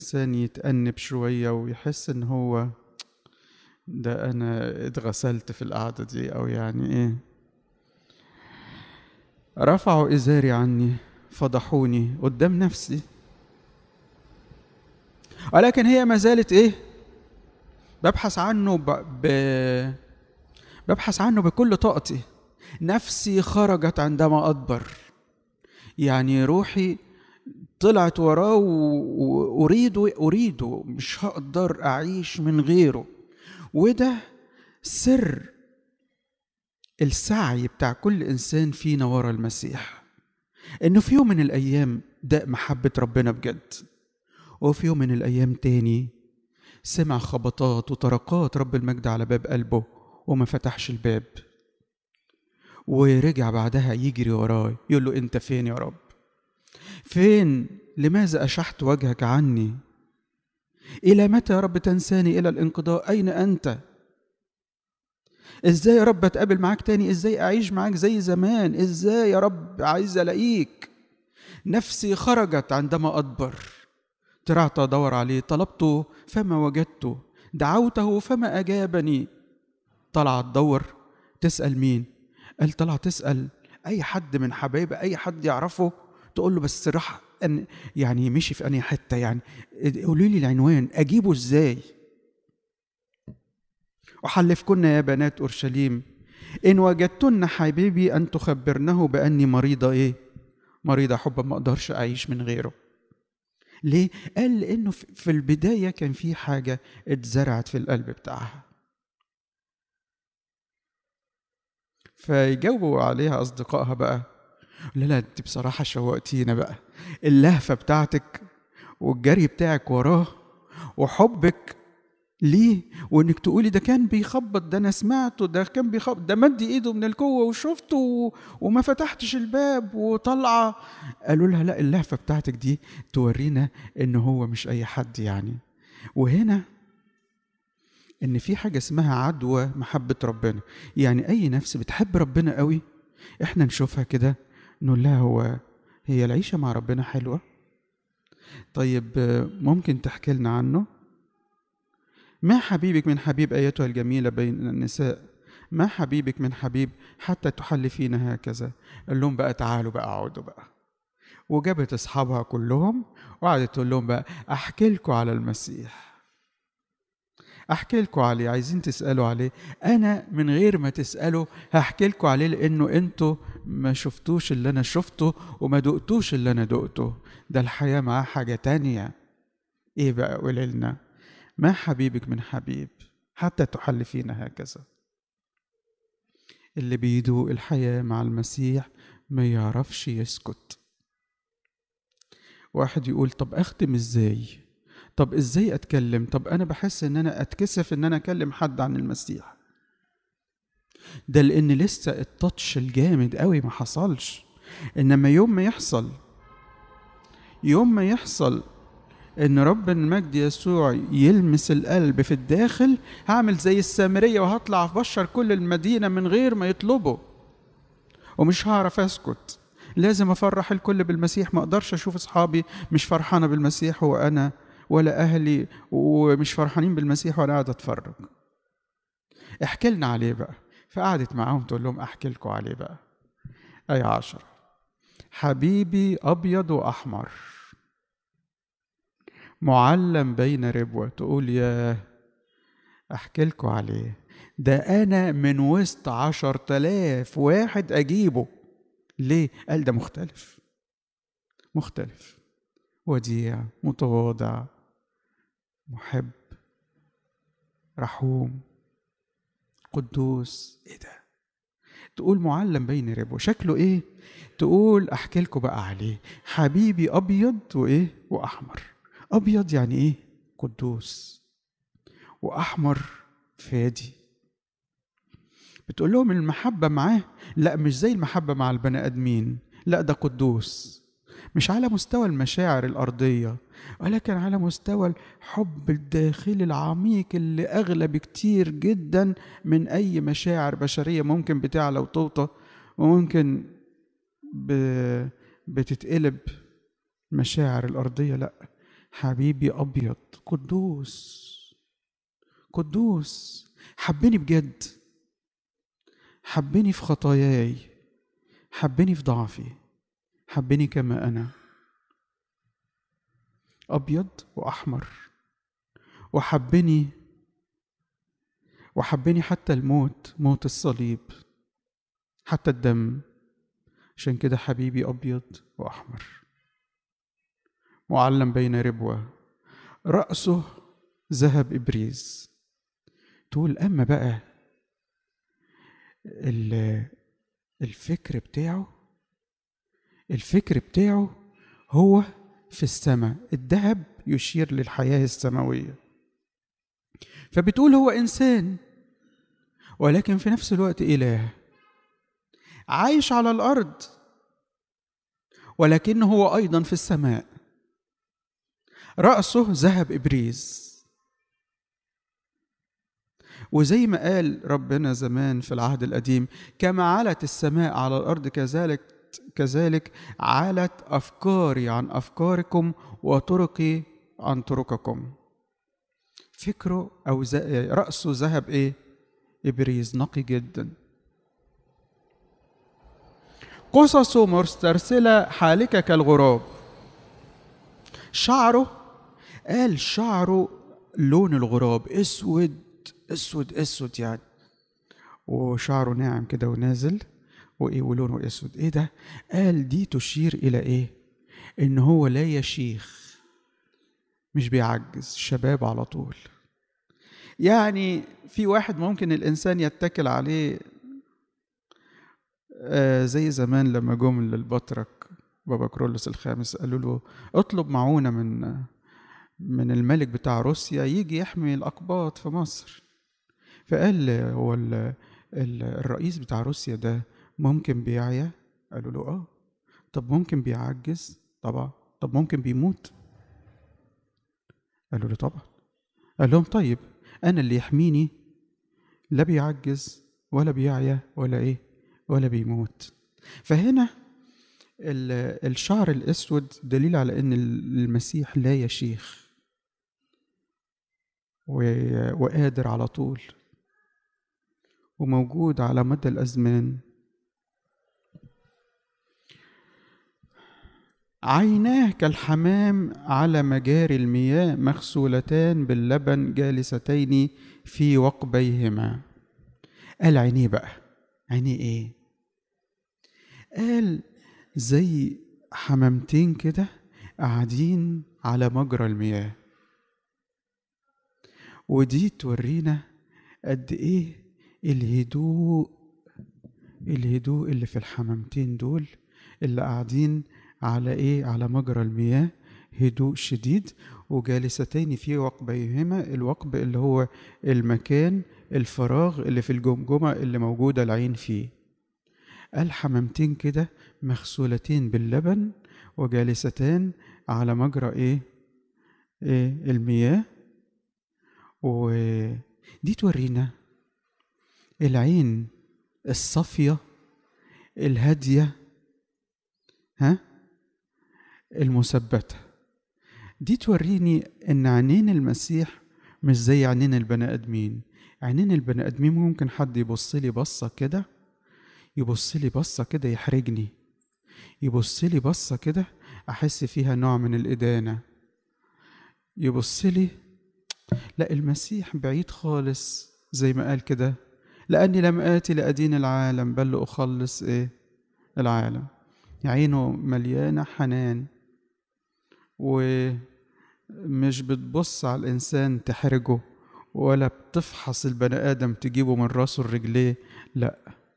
الإنسان يتأنب شوية ويحس إن هو ده أنا اتغسلت في القعدة دي أو يعني إيه رفعوا إزاري عني فضحوني قدام نفسي ولكن هي ما زالت إيه ببحث عنه ب... ب... ببحث عنه بكل طاقتي نفسي خرجت عندما أدبر يعني روحي طلعت وراه وأريده أريده مش هقدر أعيش من غيره وده سر السعي بتاع كل إنسان فينا ورا المسيح إنه في يوم من الأيام داق محبة ربنا بجد وفي يوم من الأيام تاني سمع خبطات وطرقات رب المجد على باب قلبه وما فتحش الباب ورجع بعدها يجري وراه يقول له انت فين يا رب فين لماذا اشحت وجهك عني الى متى يا رب تنساني الى الانقضاء اين انت ازاي يا رب اتقابل معاك تاني ازاي اعيش معاك زي زمان ازاي يا رب عايز الاقيك نفسي خرجت عندما ادبر طلعت ادور عليه طلبته فما وجدته دعوته فما اجابني طلع تدور تسال مين قال طلع تسال اي حد من حبايبي اي حد يعرفه تقول له بس راح أن يعني مشي في انهي حته يعني قولوا لي العنوان اجيبه ازاي احلفكن يا بنات اورشليم ان وجدتن حبيبي ان تخبرنه باني مريضه ايه مريضه حبا ما اقدرش اعيش من غيره ليه قال لانه في البدايه كان في حاجه اتزرعت في القلب بتاعها فيجاوبوا عليها اصدقائها بقى لا لا انت بصراحه شوقتينا بقى اللهفه بتاعتك والجري بتاعك وراه وحبك ليه وانك تقولي ده كان بيخبط ده انا سمعته ده كان بيخبط ده مد ايده من القوه وشفته و... وما فتحتش الباب وطلع قالوا لها لا اللهفه بتاعتك دي تورينا ان هو مش اي حد يعني وهنا ان في حاجه اسمها عدوى محبه ربنا يعني اي نفس بتحب ربنا قوي احنا نشوفها كده نقول لها هو هي العيشه مع ربنا حلوه طيب ممكن تحكي لنا عنه ما حبيبك من حبيب ايتها الجميله بين النساء ما حبيبك من حبيب حتى تحلفين هكذا قال لهم بقى تعالوا بقى اقعدوا بقى وجابت اصحابها كلهم وقعدت تقول لهم بقى احكي لكم على المسيح احكي لكم عليه عايزين تسالوا عليه انا من غير ما تسالوا هحكي لكم عليه لانه انتوا ما شفتوش اللي انا شفته وما دقتوش اللي انا دقته ده الحياه معاه حاجه تانية ايه بقى قولي لنا ما حبيبك من حبيب حتى تحلفين هكذا اللي بيدوق الحياه مع المسيح ما يعرفش يسكت واحد يقول طب اختم ازاي طب ازاي اتكلم طب انا بحس ان انا اتكسف ان انا اكلم حد عن المسيح ده لان لسه التاتش الجامد قوي ما حصلش انما يوم ما يحصل يوم ما يحصل ان رب المجد يسوع يلمس القلب في الداخل هعمل زي السامريه وهطلع ابشر كل المدينه من غير ما يطلبوا ومش هعرف اسكت لازم افرح الكل بالمسيح ما اقدرش اشوف اصحابي مش فرحانه بالمسيح وانا ولا اهلي ومش فرحانين بالمسيح وانا قاعد اتفرج احكي لنا عليه بقى فقعدت معاهم تقول لهم احكي لكم عليه بقى اي عشرة حبيبي ابيض واحمر معلم بين ربوة تقول يا احكي لكم عليه ده انا من وسط عشر تلاف واحد اجيبه ليه قال ده مختلف مختلف وديع متواضع محب رحوم قدوس ايه ده تقول معلم بين ربو شكله ايه تقول احكي لكم بقى عليه حبيبي ابيض وايه واحمر ابيض يعني ايه قدوس واحمر فادي بتقول لهم المحبه معاه لا مش زي المحبه مع البني ادمين لا ده قدوس مش على مستوى المشاعر الارضيه ولكن على مستوى الحب الداخلي العميق اللي اغلى بكتير جدا من اي مشاعر بشريه ممكن بتعلى وتوطى وممكن ب... بتتقلب مشاعر الارضيه لا حبيبي ابيض قدوس قدوس حبني بجد حبني في خطاياي حبني في ضعفي حبني كما انا ابيض واحمر وحبني وحبني حتى الموت موت الصليب حتى الدم عشان كده حبيبي ابيض واحمر معلم بين ربوه راسه ذهب ابريز تقول اما بقى الفكر بتاعه الفكر بتاعه هو في السماء الذهب يشير للحياه السماويه فبتقول هو انسان ولكن في نفس الوقت اله عايش على الارض ولكنه هو ايضا في السماء راسه ذهب ابريز وزي ما قال ربنا زمان في العهد القديم كما علت السماء على الارض كذلك كذلك علت افكاري عن افكاركم وطرقي عن طرقكم فكره او راسه ذهب ايه ابريز نقي جدا قصصه مسترسله حالكه كالغراب شعره قال شعره لون الغراب اسود اسود اسود يعني وشعره ناعم كده ونازل وايه ولونه اسود ايه ده قال دي تشير الى ايه ان هو لا يشيخ مش بيعجز شباب على طول يعني في واحد ممكن الانسان يتكل عليه آه زي زمان لما جم للبطرك بابا كرولوس الخامس قالوا له اطلب معونة من من الملك بتاع روسيا يجي يحمي الأقباط في مصر فقال هو الرئيس بتاع روسيا ده ممكن بيعيا قالوا له اه طب ممكن بيعجز طبعا طب ممكن بيموت قالوا له طبعا قال لهم طيب انا اللي يحميني لا بيعجز ولا بيعيا ولا ايه ولا بيموت فهنا الشعر الاسود دليل على ان المسيح لا يشيخ وقادر على طول وموجود على مدى الازمان عيناه كالحمام على مجاري المياه مغسولتان باللبن جالستين في وقبيهما قال عينيه بقى عينيه ايه قال زي حمامتين كده قاعدين على مجرى المياه ودي تورينا قد ايه الهدوء الهدوء اللي في الحمامتين دول اللي قاعدين على ايه على مجرى المياه هدوء شديد وجالستين في وقبيهما الوقب اللي هو المكان الفراغ اللي في الجمجمة اللي موجودة العين فيه قال حمامتين كده مغسولتين باللبن وجالستان على مجرى ايه ايه المياه ودي تورينا العين الصافية الهادية ها المثبتة دي توريني ان عينين المسيح مش زي عينين البني ادمين عينين البني ادمين ممكن حد يبص لي بصة كده يبص لي بصة كده يحرجني يبص لي بصة كده أحس فيها نوع من الإدانة يبص لي لا المسيح بعيد خالص زي ما قال كده لأني لم آتي لأدين العالم بل لأخلص إيه العالم عينه مليانة حنان ومش بتبص على الإنسان تحرجه ولا بتفحص البني آدم تجيبه من راسه لرجليه لأ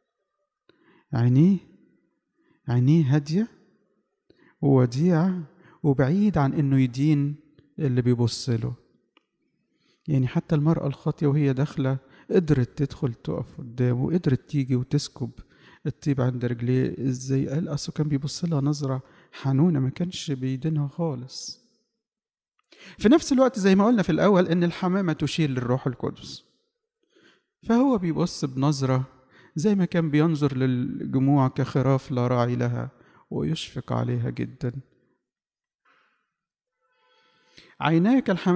عينيه عينيه هادية ووديعة وبعيد عن إنه يدين اللي بيبص له يعني حتى المرأة الخاطية وهي داخلة قدرت تدخل تقف قدامه وقدرت تيجي وتسكب الطيب عند رجليه ازاي قال اصله كان بيبص لها نظرة حنونة ما كانش بيدينها خالص في نفس الوقت زي ما قلنا في الأول إن الحمامة تشير للروح القدس فهو بيبص بنظرة زي ما كان بينظر للجموع كخراف لا راعي لها ويشفق عليها جدا عيناك الحمام